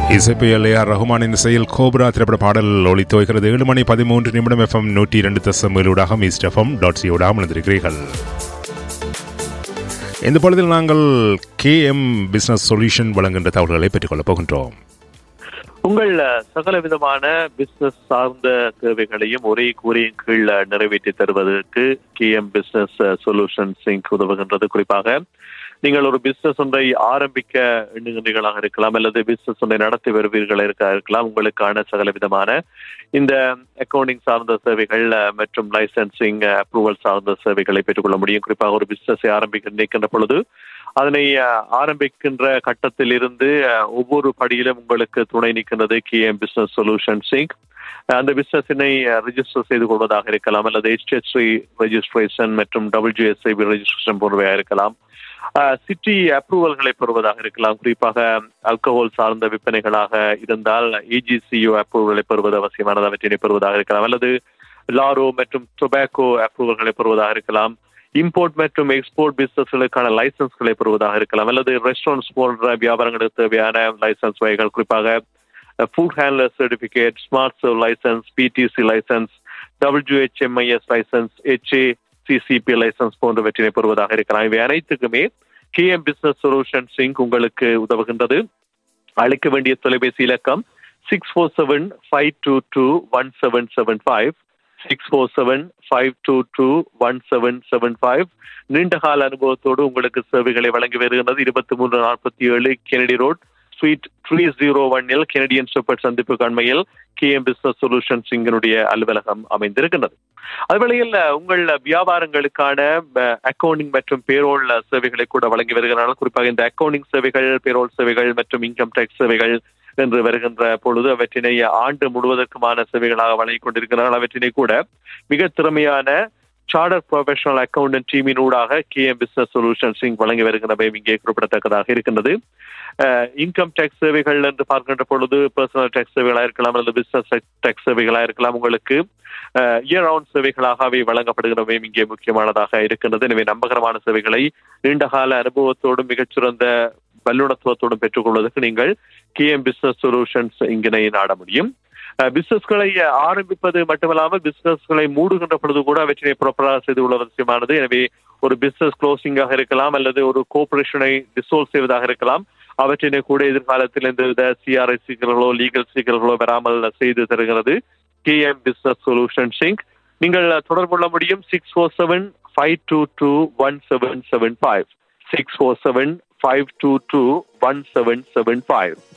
இசைப்பியல் A R ரஹ்மானின் இசையில் cobra திரைப்பட பாடல் ஒளித்துவைக்கிறது ஏழு மணி பதிமூன்று நிமிடம் எஃப்எம் நூற்றி இரண்டு தசம் ஏழூடாக ஈஸ்ட் எஃப்எம் டாட் சியோடாக இணைந்திருக்கிறீர்கள் இந்த பொழுதில் நாங்கள் கே எம் பிசினஸ் சொல்யூஷன் வழங்குகின்ற தகவல்களை பெற்றுக்கொள்ளப் போகின்றோம் உங்கள் சகல விதமான பிசினஸ் சார்ந்த தேவைகளையும் ஒரே கூறியின் கீழ் நிறைவேற்றி தருவதற்கு K M Business Solution Inc உதவுகின்றது குறிப்பாக நீங்கள் ஒரு பிசினஸ் ஒன்றை ஆரம்பிக்க எண்ணுகின்றீர்களாக இருக்கலாம் அல்லது பிசினஸ் ஒன்றை நடத்தி வருவீர்கள் இருக்க இருக்கலாம் உங்களுக்கான சகல விதமான இந்த அக்கவுண்டிங் சார்ந்த சேவைகள் மற்றும் லைசன்சிங் அப்ரூவல் சார்ந்த சேவைகளை பெற்றுக்கொள்ள முடியும் குறிப்பாக ஒரு பிசினஸை ஆரம்பிக்க நினைக்கின்ற பொழுது அதனை ஆரம்பிக்கின்ற கட்டத்தில் இருந்து ஒவ்வொரு படியிலும் உங்களுக்கு துணை நிற்கின்றது K M Business Solution Inc அந்த பிசினஸினை ரிஜிஸ்டர் செய்து கொள்வதாக இருக்கலாம் அல்லது ஹெச்டிஎஸ்சி ரெஜிஸ்ட்ரேஷன் மற்றும் டபிள்யூஎஸ்ஐ ரெஜிஸ்ட்ரேஷன் போன்றவையாக இருக்கலாம் சிட்டி அப்ரூவல்களை பெறுவதாக இருக்கலாம் குறிப்பாக அல்கஹால் சார்ந்த விற்பனைகளாக இருந்தால் இஜிசிஓ அப்ரூவல்களை பெறுவது அவசியமானது அவற்றினை பெறுவதாக இருக்கலாம் அல்லது லாரோ மற்றும் டொபாக்கோ அப்ரூவல்களை பெறுவதாக இருக்கலாம் இம்போர்ட் மற்றும் எக்ஸ்போர்ட் பிசினஸ்களுக்கான லைசன்ஸ்களை பெறுவதாக இருக்கலாம் அல்லது ரெஸ்டாரண்ட்ஸ் போன்ற வியாபாரங்களுக்கு தேவையான லைசன்ஸ் வகைகள் குறிப்பாக food handler certificate smart serve licence PDC licence WHMIS licence HA CCP licence போன்றவற்றினை பெறுவதாக இருக்கலாம் இவை அனைத்துக்குமே K M Business Solution Inc உங்களுக்கு உதவுகின்றது அழைக்க வேண்டிய தொலைபேசி இலக்கம் six four seven five two two one seven seven five six four seven five two two one seven seven five நீண்ட கால அனுபவத்தோடு உங்களுக்கு சேவைகளை வழங்கி வருகின்றது இருபத்தி மூன்று நாற்பத்தி ஏழு Kennedy road suite three zero ஒன்னில் கெனடியன் சூப்பர் சந்திப்பு கண்மையில் கே எம் பிசினஸ் சொல்யூஷன் சிங்கனுடைய அலுவலகம் அமைந்திருக்கின்றது அதுவேளையில் உங்கள் வியாபாரங்களுக்கான அக்கவுண்டிங் மற்றும் பேரோல் சேவைகளை கூட வழங்கி வருகிறார்கள் குறிப்பாக இந்த அக்கவுண்டிங் சேவைகள் பேரோல் சேவைகள் மற்றும் இன்கம் டேக்ஸ் சேவைகள் என்று வருகின்ற பொழுது அவற்றினை ஆண்டு முழுவதற்குமான சேவைகளாக வழங்கிக் கொண்டிருக்கிறார்கள் அவற்றினை கூட மிக திறமையான சார்டர் ப்ரொஃபஷனல் அக்கௌண்டன்ட் டீமின் ஊடாக கே எம் பிசினஸ் சொல்யூஷன்ஸ் வழங்கி வருகின்றவை இங்கே குறிப்பிடத்தக்கதாக இருக்கின்றது இன்கம் டேக்ஸ் சேவைகள் என்று பார்க்கின்ற பொழுது பர்சனல் டேக்ஸ் சேவைகளாக இருக்கலாம் அல்லது பிசினஸ் டேக்ஸ் சேவைகளாக இருக்கலாம் உங்களுக்கு இயர் ரவுண்ட் சேவைகளாக அவை வழங்கப்படுகிறவை இங்கே முக்கியமானதாக இருக்கின்றது எனவே நம்பகரமான சேவைகளை நீண்டகால அனுபவத்தோடும் மிகச்சிறந்த வல்லுநத்துவத்தோடும் பெற்றுக்கொள்வதற்கு நீங்கள் கே எம் பிசினஸ் சொல்யூஷன்ஸ் இங்கினை நாட முடியும் பிசினஸ்களை ஆரம்பிப்பது மட்டுமல்லாமல் பிசினஸ்களை மூடுகின்ற பொழுது கூட அவற்றினை ப்ராப்பராக செய்து கொள்ள அவசியமானது எனவே ஒரு பிசினஸ் க்ளோசிங்காக இருக்கலாம் அல்லது ஒரு கோஆபரேஷனை டிசோல்வ் செய்வதாக இருக்கலாம் அவற்றினை கூட எதிர்காலத்தில் எந்தவித சிஆர்ஐ சிக்கல்களோ லீகல் சிக்கல்களோ வராமல் செய்து தருகிறது K M Business Solution Inc நீங்கள் தொடர்பு கொள்ள முடியும் six four seven five two two one seven seven five six four seven five two two one seven seven five